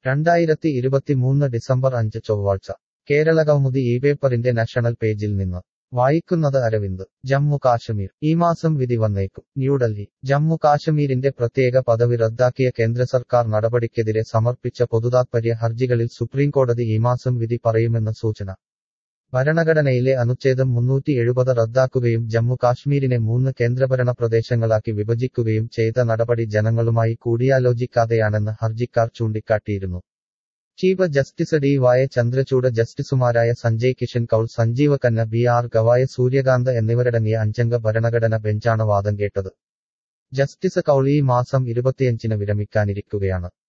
രണ്ടായിരത്തി ഇരുപത്തിമൂന്ന് ഡിസംബർ അഞ്ച് ചൊവ്വാഴ്ച കേരള കൗമുദി ഈ പേപ്പറിന്റെ നാഷണൽ പേജിൽ നിന്ന് വായിക്കുന്നത് അരവിന്ദ് ജമ്മു കാശ്മീർ ഈ മാസം വിധി വന്നേക്കും ന്യൂഡൽഹി ജമ്മു കാശ്മീരിന്റെ പ്രത്യേക പദവി റദ്ദാക്കിയ കേന്ദ്ര സർക്കാർ നടപടിക്കെതിരെ സമർപ്പിച്ച പൊതുതാത്പര്യ ഹർജികളിൽ സുപ്രീംകോടതി ഈ മാസം വിധി പറയുമെന്ന് സൂചന ഭരണഘടനയിലെ അനുച്ഛേദം മുന്നൂറ്റി എഴുപത് റദ്ദാക്കുകയും ജമ്മു കാശ്മീരിനെ മൂന്ന് കേന്ദ്രഭരണ പ്രദേശങ്ങളാക്കി വിഭജിക്കുകയും ചെയ്ത നടപടി ജനങ്ങളുമായി കൂടിയാലോചിക്കാതെയാണെന്ന് ഹർജിക്കാർ ചൂണ്ടിക്കാട്ടിയിരുന്നു chief justice D Y Chandrachud ജസ്റ്റിസുമാരായ സഞ്ജയ് കിഷൻ കൌൾ സഞ്ജീവ ഖന്ന ബി ആർ ഗവായ സൂര്യകാന്ത് എന്നിവരടങ്ങിയ അഞ്ചംഗ ഭരണഘടന ബെഞ്ചാണ് വാദം കേട്ടത് ജസ്റ്റിസ് കൌൾ ഈ മാസം ഇരുപത്തിയഞ്ചിന് വിരമിക്കാനിരിക്കുകയാണ്